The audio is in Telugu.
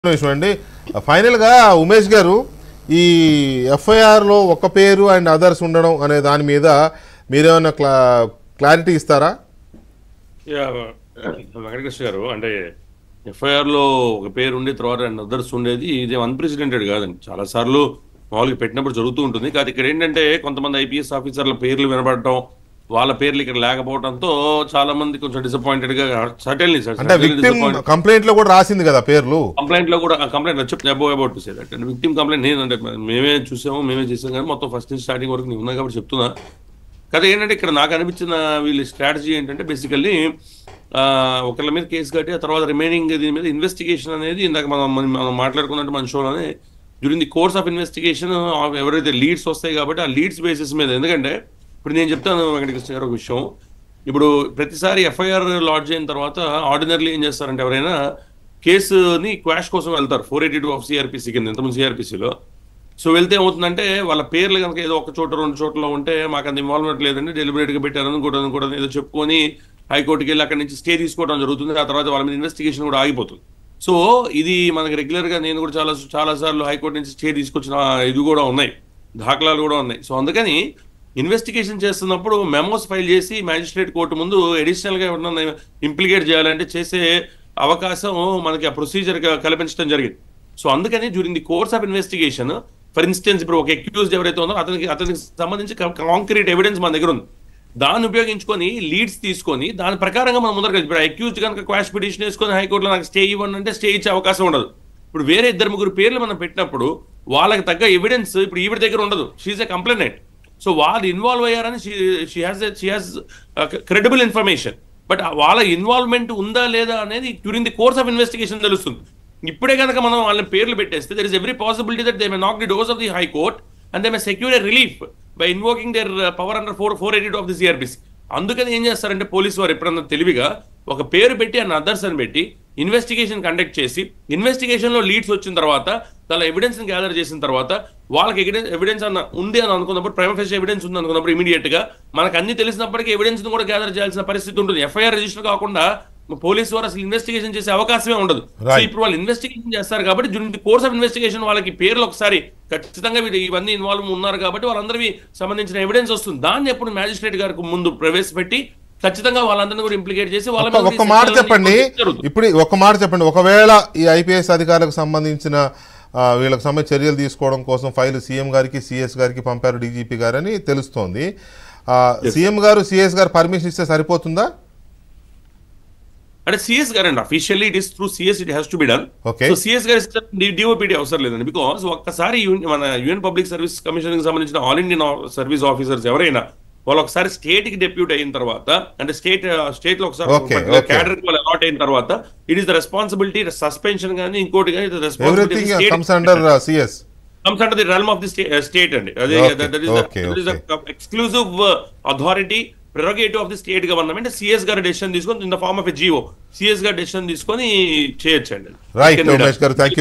విషయం అండి ఫైనల్గా ఉమేష్ గారు ఈ ఎఫ్ఐఆర్లో ఒక పేరు అండ్ అదర్స్ ఉండడం అనే దాని మీద మీరేమైనా క్లా క్లారిటీ ఇస్తారా యా, వెంకటకృష్ణ గారు అంటే ఎఫ్ఐఆర్ లో ఒక పేరు ఉండి తర్వాత అండ్ అదర్స్ ఉండేది ఇది అన్ప్రెసిడెంటెడ్ కాదండి చాలా సార్లు మామూలుగా పెట్టినప్పుడు జరుగుతూ ఉంటుంది కాదు ఇక్కడ ఏంటంటే కొంతమంది ఐపీఎస్ ఆఫీసర్ల పేర్లు వినబడటం వాళ్ళ పేర్లు ఇక్కడ లేకపోవడంతో చాలా మంది కొంచెం డిసప్పాయింటెడ్ గా సటన్లీ అంటే విక్టిమ్ కంప్లైంట్ లో కూడా రాసింది కదా పేర్లు కంప్లైంట్ లో కూడా కంప్లైంట్ చెప్పి అబౌ about to say that and victim complaint నేను అంటే మేమే చూసాము మేమే చేసాం కానీ మొత్తం ఫస్ట్ నుంచి స్టార్టింగ్ వరకు నేను ఉన్నా కాబట్టి చెప్తున్నా కదా ఏంటంటే ఇక్కడ నాకు అనిపించిన వీళ్ళ స్ట్రాటజీ ఏంటంటే బేసికల్లీ ఒకళ్ళ మీద కేసు కట్టి ఆ తర్వాత రిమైనింగ్ దీని మీద ఇన్వెస్టిగేషన్ అనేది ఇందాక మనం మనం- మనం మాట్లాడుకున్నట్టు మన షోలోనే during the course of investigation ఎవరైతే లీడ్స్ వస్తాయి కాబట్టి ఆ లీడ్స్ బేసిస్ మీద ఎందుకంటే ఇప్పుడు నేను చెప్తాను వెంకటకృష్ణ గారు ఒక విషయం ఇప్పుడు ప్రతిసారి ఎఫ్ఐఆర్ లాడ్జ్ అయిన తర్వాత ఆర్డినర్లీ ఏం చేస్తారంటే ఎవరైనా కేసుని క్వాష్ కోసం వెళ్తారు four eighty two of CrPC కింద ఇంతకుముందు సిఆర్పిసిలో సో వెళ్తే ఏమవుతుందంటే వాళ్ళ పేర్లు కనుక ఏదో ఒక చోట రెండు చోట్ల ఉంటే మాకు అంత ఇన్వాల్వ్మెంట్ లేదండి డెలిబరేట్ గా పెట్టారని కూడా కూడా ఏదో చెప్పుకొని హైకోర్టుకి వెళ్ళి అక్కడి నుంచి స్టే తీసుకోవడం జరుగుతుంది ఆ తర్వాత వాళ్ళ మీద ఇన్వెస్టిగేషన్ కూడా ఆగిపోతుంది సో ఇది మనకి రెగ్యులర్ గా నేను కూడా చాలా చాలా సార్లు హైకోర్టు నుంచి స్టే తీసుకొచ్చిన ఇది కూడా ఉన్నాయి దాఖలాలు కూడా ఉన్నాయి సో అందుకని ఇన్వెస్టిగేషన్ చేస్తున్నప్పుడు మెమోస్ ఫైల్ చేసి మ్యాజిస్ట్రేట్ కోర్టు ముందు అడిషనల్ గా ఎవరన్నా ఇంప్లికేట్ చేయాలంటే చేసే అవకాశం మనకి ఆ ప్రొసీజర్ కల్పించడం జరిగింది సో అందుకని during the course of investigation for instance ఇప్పుడు ఒక అక్యూజ్డ్ ఎవరైతే ఉందో అతనికి అతనికి సంబంధించి కాంక్రీట్ ఎవిడెన్స్ మన దగ్గర ఉంది దాన్ని ఉపయోగించుకొని లీడ్స్ తీసుకొని దాని ప్రకారంగా మనం ముందర ఇప్పుడు అక్యూజ్డ్ కనుక క్వాష్ పిటిషన్ వేసుకొని హైకోర్టులో నాకు స్టే ఇవ్వండి అంటే స్టే ఇచ్చే అవకాశం ఉండదు ఇప్పుడు వేరే ఇద్దరు ముగ్గురు పేర్లు మనం పెట్టినప్పుడు వాళ్ళకి తగ్గ ఎవిడెన్స్ ఇప్పుడు ఈవిడ దగ్గర ఉండదు షీఈ్ ఎ కంప్లైనెంట్ సో వాళ్ళు ఇన్వాల్వ్ అయ్యారని she has she has credible information but వాళ్ళ ఇన్వాల్వ్మెంట్ ఉందా లేదా అనేది during the course of investigation తెలుస్తుంది ఇప్పుడే కనుక మనం వాళ్ళ పేర్లు పెట్టేస్తే there is every possibility that they may knock the doors of the high court and they may secure a relief by invoking their power under four four eighty of the CrPC అందుకని ఏం చేస్తారంటే పోలీసు వారు ఎప్పుడన్నా తెలివిగా ఒక పేరు పెట్టి అండ్ అదర్స్ అని పెట్టి ఇన్వెస్టిగేషన్ కండక్ట్ చేసి ఇన్వెస్టిగేషన్ లో లీడ్స్ వచ్చిన తర్వాత దాని ఎవిడెన్స్ గ్యాదర్ చేసిన తర్వాత వాళ్ళకి ఎవిడెన్స్ ఎవిడెన్స్ అన్న ఉంది అని అనుకున్నప్పుడు ప్రైమ్ ఫెస్ ఎవిడెన్స్ ఉంది అనుకున్నప్పుడు ఇమీడియట్ గా మనకు అన్ని తెలిసినప్పటికీ ఎవిడెన్స్ కూడా గ్యాదర్ చేయాల్సిన పరిస్థితి ఉంటుంది ఎఫ్ఐఆర్ రిజిస్టర్ కాకుండా పోలీసు వారు అసలు ఇన్వెస్టిగేషన్ చేసే అవకాశమే ఉండదు సో Right. ఇప్పుడు వాళ్ళు ఇన్వెస్టిగేషన్ చేస్తారు కాబట్టి during the course of investigation వాళ్ళకి పేర్లు ఒకసారి ఖచ్చితంగా వీళ్ళు ఇవన్నీ ఇన్వాల్వ్ ఉన్నారు కాబట్టి వాళ్ళందరివి సంబంధించిన ఎవిడెన్స్ వస్తుంది దాన్ని ఎప్పుడు మ్యాజిస్ట్రేట్ గారికి ముందు ప్రవేశపెట్టి ఖచ్చితంగా వాళ్ళందరినీ కూడా ఇంప్లికేట్ చేసి వాళ్ళ మీద ఒక్క మాట శిక్షలు చెప్పండి జరుగుతుంది. ఇప్పుడు ఒక మాట చెప్పండి ఒకవేళ ఈ ఐపీఎస్ అధికారులకు సంబంధించిన ఆ, వీళ్ళకి సంబంధించి చర్యలు తీసుకోవడం కోసం ఫైల్ సీఎం గారికి సిఎస్ గారికి పంపారు డీజీపీ గారని తెలుస్తోంది ఆ, సీఎం గారు సిఎస్ గారు పర్మిషన్ ఇస్తే సరిపోతుందా అంటే సిఎస్ గారు అండి officially it is through CS it has to be done Okay. So CS గారు డిఓపిడి అవసరం లేదండి బికాస్ ఒక్కసారి యూని- మన యూఎన్ పబ్లిక్ సర్వీస్ కమిషన్ కి సంబంధించిన ఆల్ ఇండియన్ సర్వీస్ ఆఫీసర్స్ ఎవరైనా వాళ్ళు ఒకసారి స్టేట్ కి డెప్యూట్ అయిన తర్వాత అంటే స్టేట్ స్టేట్ లో ఒకసారి Okay, okay. క్యాడర్ కి వాళ్ళు అలాట్ అయిన తర్వాత it is the responsibility suspension కానీ ఇంకోటి కానీ everything comes under CS comes under the realm of the state అండి అదే Okay, that is okay, exclusive authority prerogative of the state government CS గారు డెసిషన్ తీసుకొని in the form of a GO CS గారు డెసిషన్ తీసుకొని చేయొచ్చండి రైట్ ఉమేష్ గారు థ్యాంక్